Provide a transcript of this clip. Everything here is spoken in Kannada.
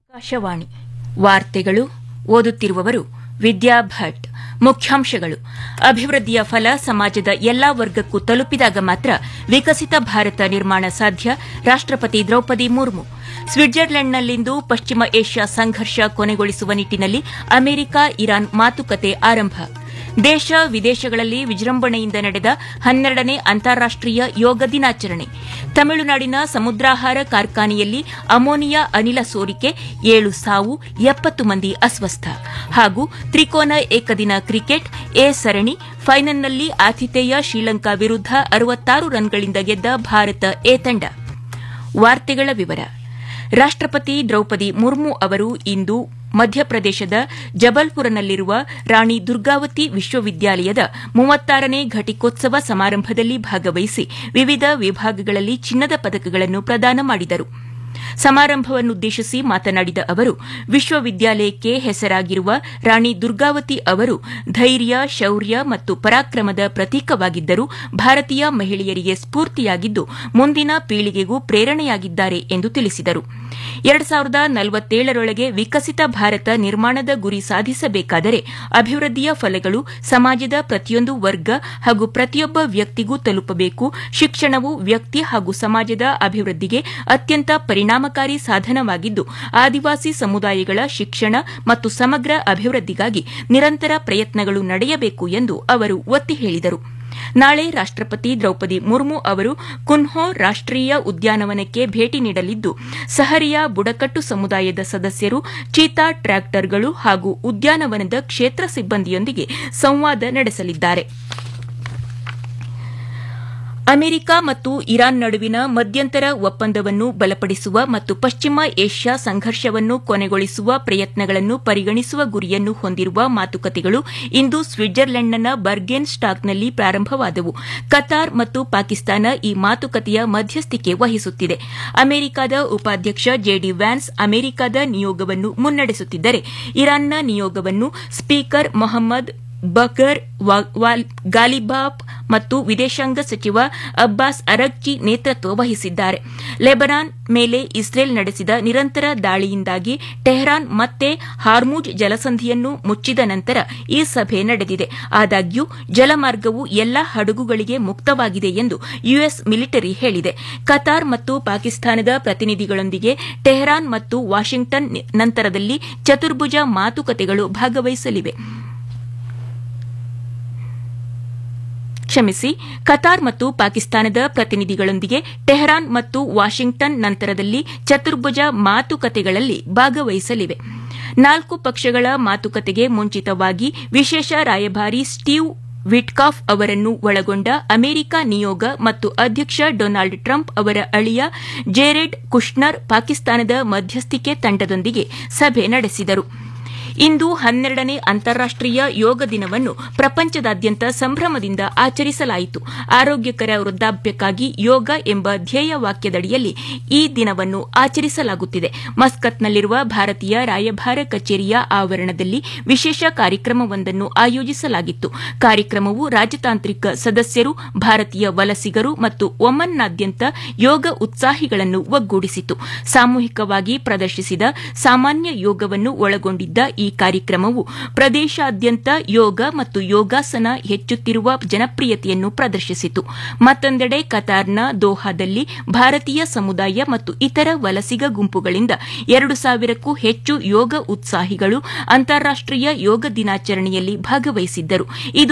ಆಕಾಶವಾಣಿ ವಾರ್ತೆಗಳು ಓದುತ್ತಿರುವವರು ವಿದ್ಯಾ ಭಟ್ ಮುಖ್ಯಾಂಶಗಳು ಅಭಿವೃದ್ಧಿಯ ಫಲ ಸಮಾಜದ ಎಲ್ಲಾ ವರ್ಗಕ್ಕೂ ತಲುಪಿದಾಗ ಮಾತ್ರ ವಿಕಸಿತ ಭಾರತ ನಿರ್ಮಾಣ ಸಾಧ್ಯ ರಾಷ್ಟಪತಿ ದ್ರೌಪದಿ ಮುರ್ಮು ಸ್ವಿಟ್ಜರ್ಲೆಂಡ್ನಲ್ಲಿಂದು ಪಶ್ಚಿಮ ಏಷ್ಯಾ ಸಂಘರ್ಷ ಕೊನೆಗೊಳಿಸುವ ನಿಟ್ಟಿನಲ್ಲಿ ಅಮೆರಿಕ ಇರಾನ್ ಮಾತುಕತೆ ಆರಂಭ ದೇಶ ವಿದೇಶಗಳಲ್ಲಿ ವಿಜೃಂಭಣೆಯಿಂದ ನಡೆದ ಹನ್ನೆರಡನೇ ಅಂತಾರಾಷ್ಟೀಯ ಯೋಗ ದಿನಾಚರಣೆ ತಮಿಳುನಾಡಿನ ಸಮುದ್ರಾಹಾರ ಕಾರ್ಖಾನೆಯಲ್ಲಿ ಅಮೋನಿಯಾ ಅನಿಲ ಸೋರಿಕೆ ಏಳು ಸಾವು ಎಪ್ಪತ್ತು ಮಂದಿ ಅಸ್ವಸ್ಥ ಹಾಗೂ ತ್ರಿಕೋನ ಏಕದಿನ ಕ್ರಿಕೆಟ್ ಎ ಸರಣಿ ಫೈನಲ್ನಲ್ಲಿ ಆತಿಥೇಯ ಶ್ರೀಲಂಕಾ ವಿರುದ್ಧ ಅರವತ್ತಾರು ರನ್ಗಳಿಂದ ಗೆದ್ದ ಭಾರತ ಎ ತಂಡ ವಾರ್ತೆಗಳ ವಿವರ ರಾಷ್ಟಪತಿ ದ್ರೌಪದಿ ಮುರ್ಮು ಅವರು ಇಂದು ಮಧ್ಯಪ್ರದೇಶದ ಜಬಲ್ಪುರನಲ್ಲಿರುವ ರಾಣಿ ದುರ್ಗಾವತಿ ವಿಶ್ವವಿದ್ಯಾಲಯದ ಮೂವತ್ತಾರನೇ ಘಟಿಕೋತ್ಸವ ಸಮಾರಂಭದಲ್ಲಿ ಭಾಗವಹಿಸಿ ವಿವಿಧ ವಿಭಾಗಗಳಲ್ಲಿ ಚಿನ್ನದ ಪದಕಗಳನ್ನು ಪ್ರದಾನ ಮಾಡಿದರು ಸಮಾರಂಭವನ್ನುದ್ದೇಶಿಸಿ ಮಾತನಾಡಿದ ಅವರು ವಿಶ್ವವಿದ್ಯಾಲಯಕ್ಕೆ ಹೆಸರಾಗಿರುವ ರಾಣಿ ದುರ್ಗಾವತಿ ಅವರು ಧೈರ್ಯ ಶೌರ್ಯ ಮತ್ತು ಪರಾಕ್ರಮದ ಪ್ರತೀಕವಾಗಿದ್ದರು ಭಾರತೀಯ ಮಹಿಳೆಯರಿಗೆ ಸ್ಫೂರ್ತಿಯಾಗಿದ್ದು ಮುಂದಿನ ಪೀಳಿಗೆಗೂ ಪ್ರೇರಣೆಯಾಗಿದ್ದಾರೆ ಎಂದು ತಿಳಿಸಿದರು ಎರಡು ಸಾವಿರದ ನಲವತ್ತೇಳರೊಳಗೆ ವಿಕಸಿತ ಭಾರತ ನಿರ್ಮಾಣದ ಗುರಿ ಸಾಧಿಸಬೇಕಾದರೆ ಅಭಿವೃದ್ಧಿಯ ಫಲಗಳು ಸಮಾಜದ ಪ್ರತಿಯೊಂದು ವರ್ಗ ಹಾಗೂ ಪ್ರತಿಯೊಬ್ಬ ವ್ಯಕ್ತಿಗೂ ತಲುಪಬೇಕು ಶಿಕ್ಷಣವು ವ್ಯಕ್ತಿ ಹಾಗೂ ಸಮಾಜದ ಅಭಿವೃದ್ಧಿಗೆ ಅತ್ಯಂತ ಪರಿಣಾಮಕಾರಿ ಸಾಧನವಾಗಿದ್ದು ಆದಿವಾಸಿ ಸಮುದಾಯಗಳ ಶಿಕ್ಷಣ ಮತ್ತು ಸಮಗ್ರ ಅಭಿವೃದ್ಧಿಗಾಗಿ ನಿರಂತರ ಪ್ರಯತ್ನಗಳು ನಡೆಯಬೇಕು ಎಂದು ಅವರು ಒತ್ತಿ ಹೇಳಿದರು ನಾಳೆ ರಾಷ್ಟಪತಿ ದ್ರೌಪದಿ ಮುರ್ಮು ಅವರು ಕುನ್ಹೋ ರಾಷ್ಟೀಯ ಉದ್ಯಾನವನಕ್ಕೆ ಭೇಟಿ ನೀಡಲಿದ್ದು ಸಹರಿಯಾ ಬುಡಕಟ್ಟು ಸಮುದಾಯದ ಸದಸ್ಯರು ಚೀತಾ ಟ್ರ್ಯಾಕ್ಟರ್ಗಳು ಹಾಗೂ ಉದ್ಯಾನವನದ ಕ್ಷೇತ್ರ ಸಿಬ್ಬಂದಿಯೊಂದಿಗೆ ಸಂವಾದ ನಡೆಸಲಿದ್ದಾರೆ ಅಮೆರಿಕ ಮತ್ತು ಇರಾನ್ ನಡುವಿನ ಮಧ್ಯಂತರ ಒಪ್ಪಂದವನ್ನು ಬಲಪಡಿಸುವ ಮತ್ತು ಪಶ್ಚಿಮ ಏಷ್ಯಾ ಸಂಘರ್ಷವನ್ನು ಕೊನೆಗೊಳಿಸುವ ಪ್ರಯತ್ನಗಳನ್ನು ಪರಿಗಣಿಸುವ ಗುರಿಯನ್ನು ಹೊಂದಿರುವ ಮಾತುಕತೆಗಳು ಇಂದು ಸ್ವಿಟ್ಜರ್ಲೆಂಡ್ನ ಬರ್ಗೆನ್ ಸ್ಟಾಕ್ನಲ್ಲಿ ಪ್ರಾರಂಭವಾದವು ಕತಾರ್ ಮತ್ತು ಪಾಕಿಸ್ತಾನ ಈ ಮಾತುಕತೆಯ ಮಧ್ಯಸ್ಥಿಕೆ ವಹಿಸುತ್ತಿದೆ ಅಮೆರಿಕದ ಉಪಾಧ್ಯಕ್ಷ ಜೆಡಿ ವ್ಯಾನ್ಸ್ ಅಮೆರಿಕದ ನಿಯೋಗವನ್ನು ಮುನ್ನಡೆಸುತ್ತಿದ್ದರೆ ಇರಾನ್ನ ನಿಯೋಗವನ್ನು ಸ್ಪೀಕರ್ ಮೊಹಮ್ಮದ್ ಬಕರ್ ಗಾಲಿಬಾಫ್ ಮತ್ತು ವಿದೇಶಾಂಗ ಸಚಿವ ಅಬ್ಬಾಸ್ ಅರಗ್ಚಿ ನೇತೃತ್ವ ವಹಿಸಿದ್ದಾರೆ ಲೆಬನಾನ್ ಮೇಲೆ ಇಸ್ರೇಲ್ ನಡೆಸಿದ ನಿರಂತರ ದಾಳಿಯಿಂದಾಗಿ ಟೆಹರಾನ್ ಮತ್ತೆ ಹಾರ್ಮುಜ್ ಜಲಸಂಧಿಯನ್ನು ಮುಚ್ಚಿದ ನಂತರ ಈ ಸಭೆ ನಡೆದಿದೆ ಆದಾಗ್ಯೂ ಜಲಮಾರ್ಗವು ಎಲ್ಲಾ ಹಡಗುಗಳಿಗೆ ಮುಕ್ತವಾಗಿದೆ ಎಂದು ಯುಎಸ್ ಮಿಲಿಟರಿ ಹೇಳಿದೆ ಕತಾರ್ ಮತ್ತು ಪಾಕಿಸ್ತಾನದ ಪ್ರತಿನಿಧಿಗಳೊಂದಿಗೆ ಟೆಹರಾನ್ ಮತ್ತು ವಾಷಿಂಗ್ಟನ್ ನಂತರದಲ್ಲಿ ಚತುರ್ಭುಜ ಮಾತುಕತೆಗಳು ಭಾಗವಹಿಸಲಿವೆ ಕ್ಷಮಿಸಿ ಕತಾರ್ ಮತ್ತು ಪಾಕಿಸ್ತಾನದ ಪ್ರತಿನಿಧಿಗಳೊಂದಿಗೆ ಟೆಹರಾನ್ ಮತ್ತು ವಾಷಿಂಗ್ಟನ್ ನಂತರದಲ್ಲಿ ಚತುರ್ಭುಜ ಮಾತುಕತೆಗಳಲ್ಲಿ ಭಾಗವಹಿಸಲಿವೆ ನಾಲ್ಕು ಪಕ್ಷಗಳ ಮಾತುಕತೆಗೆ ಮುಂಚಿತವಾಗಿ ವಿಶೇಷ ರಾಯಭಾರಿ ಸ್ಟೀವ್ ವಿಟ್ಕಾಫ್ ಅವರನ್ನು ಒಳಗೊಂಡ ಅಮೆರಿಕ ನಿಯೋಗ ಮತ್ತು ಅಧ್ಯಕ್ಷ ಡೊನಾಲ್ಡ್ ಟ್ರಂಪ್ ಅವರ ಅಳಿಯ ಜೇರೆಡ್ ಕುಶ್ನರ್ ಪಾಕಿಸ್ತಾನದ ಮಧ್ಯಸ್ಥಿಕೆ ತಂಡದೊಂದಿಗೆ ಸಭೆ ನಡೆಸಿದರು ಇಂದು ಹನ್ನೆರಡನೇ ಅಂತಾರಾಷ್ಟೀಯ ಯೋಗ ದಿನವನ್ನು ಪ್ರಪಂಚದಾದ್ಯಂತ ಸಂಭ್ರಮದಿಂದ ಆಚರಿಸಲಾಯಿತು ಆರೋಗ್ಯಕರ ವೃದ್ಧಾಪ್ಯಕ್ಕಾಗಿ ಯೋಗ ಎಂಬ ಧ್ಯೇಯ ವಾಕ್ಯದಡಿಯಲ್ಲಿ ಈ ದಿನವನ್ನು ಆಚರಿಸಲಾಗುತ್ತಿದೆ ಮಸ್ಕತ್ನಲ್ಲಿರುವ ಭಾರತೀಯ ರಾಯಭಾರ ಕಚೇರಿಯ ಆವರಣದಲ್ಲಿ ವಿಶೇಷ ಕಾರ್ಯಕ್ರಮವೊಂದನ್ನು ಆಯೋಜಿಸಲಾಗಿತ್ತು ಕಾರ್ಯಕ್ರಮವು ರಾಜತಾಂತ್ರಿಕ ಸದಸ್ಯರು ಭಾರತೀಯ ವಲಸಿಗರು ಮತ್ತು ಒಮನ್ನಾದ್ಯಂತ ಯೋಗ ಉತ್ಸಾಹಿಗಳನ್ನು ಒಗ್ಗೂಡಿಸಿತು ಸಾಮೂಹಿಕವಾಗಿ ಪ್ರದರ್ಶಿಸಿದ ಸಾಮಾನ್ಯ ಯೋಗವನ್ನು ಒಳಗೊಂಡಿದ್ದ ಈ ಕಾರ್ಯಕ್ರಮವು ಪ್ರದೇಶಾದ್ಯಂತ ಯೋಗ ಮತ್ತು ಯೋಗಾಸನ ಹೆಚ್ಚುತ್ತಿರುವ ಜನಪ್ರಿಯತೆಯನ್ನು ಪ್ರದರ್ಶಿಸಿತು ಮತ್ತೊಂದೆಡೆ ಕತಾರ್ನ ದೋಹಾದಲ್ಲಿ ಭಾರತೀಯ ಸಮುದಾಯ ಮತ್ತು ಇತರ ವಲಸಿಗ ಗುಂಪುಗಳಿಂದ ಎರಡು ಸಾವಿರಕ್ಕೂ ಹೆಚ್ಚು ಯೋಗ ಉತ್ಸಾಹಿಗಳು ಅಂತಾರಾಷ್ಟೀಯ ಯೋಗ ದಿನಾಚರಣೆಯಲ್ಲಿ ಭಾಗವಹಿಸಿದ್ದರು ಇದು